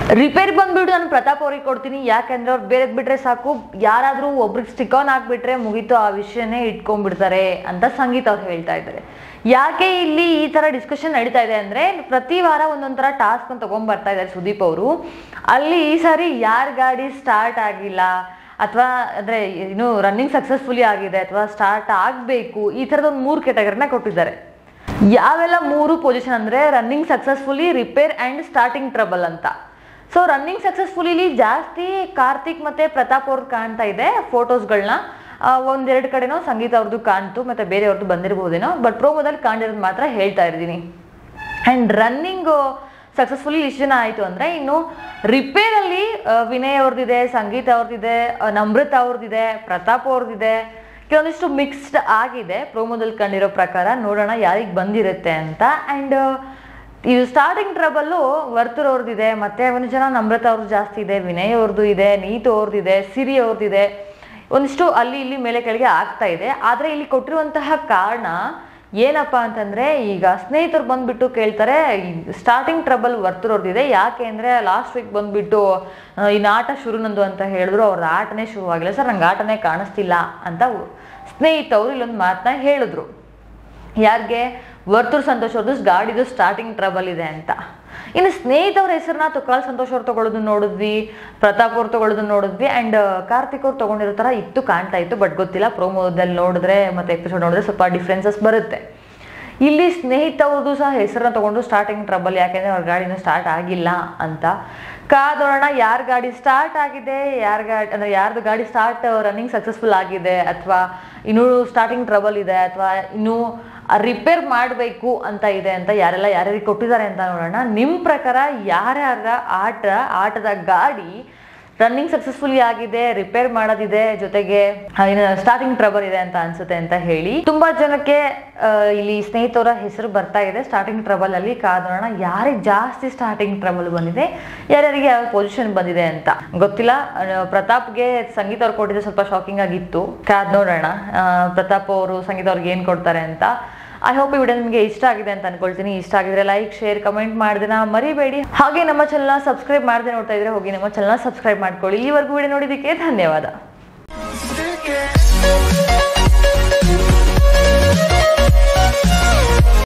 Repair ಬಂದ್ಬಿಟ್ಟು ನಾನು ಪ್ರತಾಪ್ ಅವ್ರಿಗೆ ಕೊಡ್ತೀನಿ ಯಾಕೆಂದ್ರೆ ಅವ್ರು ಬೇರೆ ಬಿಟ್ರೆ ಸಾಕು ಯಾರಾದ್ರೂ ಒಬ್ರಿಗೆ ಸ್ಟಿಕ್ ಆನ್ ಹಾಕ್ಬಿಟ್ರೆ ಮುಗೀತು ಆ ವಿಷಯನೇ ಇಟ್ಕೊಂಡ್ಬಿಡ್ತಾರೆ ಅಂತ ಸಂಗೀತ ಅವ್ರು ಹೇಳ್ತಾ ಇದ್ದಾರೆ ಯಾಕೆ ಇಲ್ಲಿ ಈ ತರ ಡಿಸ್ಕಷನ್ ನಡೀತಾ ಇದೆ ಅಂದ್ರೆ ಪ್ರತಿ ವಾರ ಒಂದೊಂದ್ ತರ ಟಾಸ್ಕ್ ತಗೊಂಡ್ ಬರ್ತಾ ಇದ್ದಾರೆ ಸುದೀಪ್ ಅವರು ಅಲ್ಲಿ ಈ ಸಾರಿ ಯಾರ ಗಾಡಿ ಸ್ಟಾರ್ಟ್ ಆಗಿಲ್ಲ ಅಥವಾ ಅಂದ್ರೆ ಇನ್ನು ರನ್ನಿಂಗ್ ಸಕ್ಸಸ್ಫುಲಿ ಆಗಿದೆ ಅಥವಾ ಸ್ಟಾರ್ಟ್ ಆಗಬೇಕು ಈ ಥರದ ಒಂದು ಮೂರು ಕೆಟಗರಿನ ಕೊಟ್ಟಿದ್ದಾರೆ ಯಾವೆಲ್ಲ ಮೂರು ಪೊಸಿಷನ್ ಅಂದ್ರೆ running successfully repair and starting trouble ಅಂತ ಸೊ ರನ್ನಿಂಗ್ ಸಕ್ಸಸ್ಫುಲಿಲಿ ಜಾಸ್ತಿ ಕಾರ್ತಿಕ್ ಮತ್ತೆ ಪ್ರತಾಪ್ ಅವ್ರದ್ದು ಕಾಣ್ತಾ ಇದೆ ಫೋಟೋಸ್ಗಳನ್ನ ಒಂದೆರಡು ಕಡೆನೋ ಸಂಗೀತ ಅವ್ರದ್ದು ಕಾಣ್ತು ಮತ್ತೆ ಬೇರೆಯವ್ರದ್ದು ಬಂದಿರ್ಬೋದೇನೋ ಬಟ್ ಪ್ರೋಮೋದಲ್ಲಿ ಕಾಣಿರೋದು ಮಾತ್ರ ಹೇಳ್ತಾ ಇದ್ದೀನಿ ಆ್ಯಂಡ್ ರನ್ನಿಂಗ್ ಸಕ್ಸಸ್ಫುಲಿ ಇಷ್ಟು ಜನ ಆಯಿತು ಅಂದರೆ ಇನ್ನು ರಿಪೇರಲ್ಲಿ ವಿನಯ್ ಅವ್ರದ್ದಿದೆ ಸಂಗೀತ ಅವ್ರದ್ದಿದೆ ಆ, ನಮ್ರತ ಅವ್ರದ್ದಿದೆ ಪ್ರತಾಪ್ ಅವ್ರದ್ದಿದೆ ಕೆಲವೊಂದಿಷ್ಟು ಮಿಕ್ಸ್ಡ್ ಆಗಿದೆ ಪ್ರೋಮೋದಲ್ಲಿ ಕಂಡಿರೋ ಪ್ರಕಾರ ನೋಡೋಣ ಯಾರಿಗೆ ಬಂದಿರುತ್ತೆ ಅಂತ ಆ್ಯಂಡ್ ಇದು ಸ್ಟಾರ್ಟಿಂಗ್ ಟ್ರಬಲ್ಲು ವರ್ತೂರ್ ಅವ್ರದ್ದಿದೆ ಮತ್ತೆ ಒಂದು ಜನ ನಮ್ರತ ಅವ್ರದ್ದು ಜಾಸ್ತಿ ಇದೆ ವಿನಯ್ ಅವ್ರದ್ದು ಇದೆ ನೀತು ಅವ್ರದ್ದಿದೆ ಸಿರಿ ಅವ್ರದ್ದಿದೆ ಒಂದಿಷ್ಟು ಅಲ್ಲಿ ಇಲ್ಲಿ ಮೇಲೆ ಕೆಳಗೆ ಆಗ್ತಾ ಇದೆ ಆದರೆ ಇಲ್ಲಿ ಕೊಟ್ಟಿರುವಂತಹ ಕಾರಣ ಏನಪ್ಪ ಅಂತಂದ್ರೆ ಈಗ ಸ್ನೇಹಿತರು ಬಂದ್ಬಿಟ್ಟು ಕೇಳ್ತಾರೆ ಸ್ಟಾರ್ಟಿಂಗ್ ಟ್ರಬಲ್ ವರ್ತೂರವ್ರದ್ದಿದೆ ಯಾಕೆ ಅಂದ್ರೆ ಲಾಸ್ಟ್ ವೀಕ್ ಬಂದ್ಬಿಟ್ಟು ಆ, ಇನ್ನು ಆಟ ಶುರು ನಂದು ಅಂತ ಹೇಳಿದ್ರು ಅವ್ರ ಆಟನೇ ಶುರುವಾಗಿಲ್ಲ ಸರ್ ನಂಗೆ ಆಟನೇ ಕಾಣಿಸ್ತಿಲ್ಲ ಅಂತ ಸ್ನೇಹಿತವರು ಇಲ್ಲೊಂದು ಮಾತನ್ನ ಹೇಳಿದ್ರು ಯಾರಿಗೆ ವರ್ತೂರ್ ಸಂತೋಷ್ ಅವ್ರದ್ದು ಗಾಡಿದು ಸ್ಟಾರ್ಟಿಂಗ್ ಟ್ರಬಲ್ ಇದೆ ಅಂತ ಇನ್ನು ಸ್ನೇಹಿತವ್ರ ಹೆಸರನ್ನ ತುಕಾಲ್ ಸಂತೋಷ್ ಅವ್ರು ತಗೊಳ್ಳೋದು ನೋಡಿದ್ವಿ ಪ್ರತಾಪ್ ಅವ್ರು ತಗೊಳ್ಳೋದು ನೋಡಿದ್ವಿ ಅಂಡ್ ಕಾರ್ತಿಕ್ ಅವ್ರು ತಗೊಂಡಿರೋ ಥರ ಇತ್ತು ಕಾಣ್ತಾ ಇತ್ತು ಬಟ್ ಗೊತ್ತಿಲ್ಲ ಪ್ರೋಮೋದಲ್ಲಿ ನೋಡಿದ್ರೆ ಮತ್ತೆ ಎಪಿಸೋಡ್ ನೋಡಿದ್ರೆ ಸ್ವಲ್ಪ ಡಿಫ್ರೆನ್ಸಸ್ ಬರುತ್ತೆ ಇಲ್ಲಿ ಸ್ನೇಹಿತವ್ರದ್ದು ಸಹ ಹೆಸರನ್ನ ತಗೊಂಡು ಸ್ಟಾರ್ಟಿಂಗ್ ಟ್ರಬಲ್ ಯಾಕೆಂದ್ರೆ ಅವ್ರ ಗಾಡಿನೂ ಸ್ಟಾರ್ಟ್ ಆಗಿಲ್ಲ ಅಂತ ಕಾದೋಣ ಯಾರ ಗಾಡಿ ಸ್ಟಾರ್ಟ್ ಆಗಿದೆ ಯಾರ ಗಾಡಿ ಅಂದ್ರೆ ಯಾರ್ದು ಗಾಡಿ ಸ್ಟಾರ್ಟ್ ರನ್ನಿಂಗ್ ಸಕ್ಸಸ್ಫುಲ್ ಆಗಿದೆ ಅಥವಾ ಇನ್ನೂ ಸ್ಟಾರ್ಟಿಂಗ್ ಟ್ರಬಲ್ ಇದೆ ಅಥವಾ ಇನ್ನೂ ರಿಪೇರ್ ಮಾಡಬೇಕು ಅಂತ ಇದೆ ಅಂತ ಯಾರೆಲ್ಲ ಯಾರ್ಯಾರಿಗೆ ಕೊಟ್ಟಿದ್ದಾರೆ ಅಂತ ನೋಡೋಣ ನಿಮ್ಮ ಪ್ರಕಾರ ಯಾರ್ಯಾರ ಆಟ ಆಟದ ಗಾಡಿ ರನ್ನಿಂಗ್ ಸಕ್ಸಸ್ಫುಲಿ ಆಗಿದೆ ರಿಪೇರ್ ಮಾಡೋದಿದೆ ಜೊತೆಗೆ ಸ್ಟಾರ್ಟಿಂಗ್ ಟ್ರಬಲ್ ಇದೆ ಅಂತ ಅನ್ಸುತ್ತೆ ಅಂತ ಹೇಳಿ ತುಂಬಾ ಜನಕ್ಕೆ ಆ, ಇಲ್ಲಿ ಸ್ನೇಹಿತರ ಹೆಸರು ಬರ್ತಾ ಇದೆ ಸ್ಟಾರ್ಟಿಂಗ್ ಟ್ರಬಲ್ ಅಲ್ಲಿ ಕಾದೋಣ ಯಾರಿಗೆ ಜಾಸ್ತಿ ಸ್ಟಾರ್ಟಿಂಗ್ ಟ್ರಬಲ್ ಬಂದಿದೆ ಯಾರ್ಯಾರಿಗೆ ಯಾವ ಪೊಸಿಷನ್ ಬಂದಿದೆ ಅಂತ ಗೊತ್ತಿಲ್ಲ ಆ, ಪ್ರತಾಪ್ಗೆ ಸಂಗೀತ ಅವ್ರು ಕೊಟ್ಟಿದ್ದು ಸ್ವಲ್ಪ ಶಾಕಿಂಗ್ ಆಗಿತ್ತು ಕಾದ್ ನೋಡೋಣ ಆ, ಪ್ರತಾಪ್ ಅವರು ಸಂಗೀತ ಅವ್ರಿಗೆ ಏನ್ ಕೊಡ್ತಾರೆ ಅಂತ ಐ ಹೋಪ್ ಈ ವಿಡಿಯೋ ನಿಮಗೆ ಇಷ್ಟ ಆಗಿದೆ ಅಂತ ಅನ್ಕೊಳ್ತೀನಿ ಇಷ್ಟ ಆಗಿದ್ರೆ ಲೈಕ್ ಶೇರ್ ಕಮೆಂಟ್ ಮಾಡ್ದಿನ ಮರಿಬೇಡಿ ಹಾಗೆ ನಮ್ಮ ಚಾನಲ್ನ ಸಬ್ಸ್ಕ್ರೈಬ್ ಮಾಡದೆ ನೋಡ್ತಾ ಇದ್ರೆ ಹೋಗಿ ನಮ್ಮ ಚಾನಲ್ನ ಸಬ್ಸ್ಕ್ರೈಬ್ ಮಾಡ್ಕೊಳ್ಳಿ ಈವರೆಗೂ ವಿಡಿಯೋ ನೋಡಿದ್ದಕ್ಕೆ ಧನ್ಯವಾದ Stick it.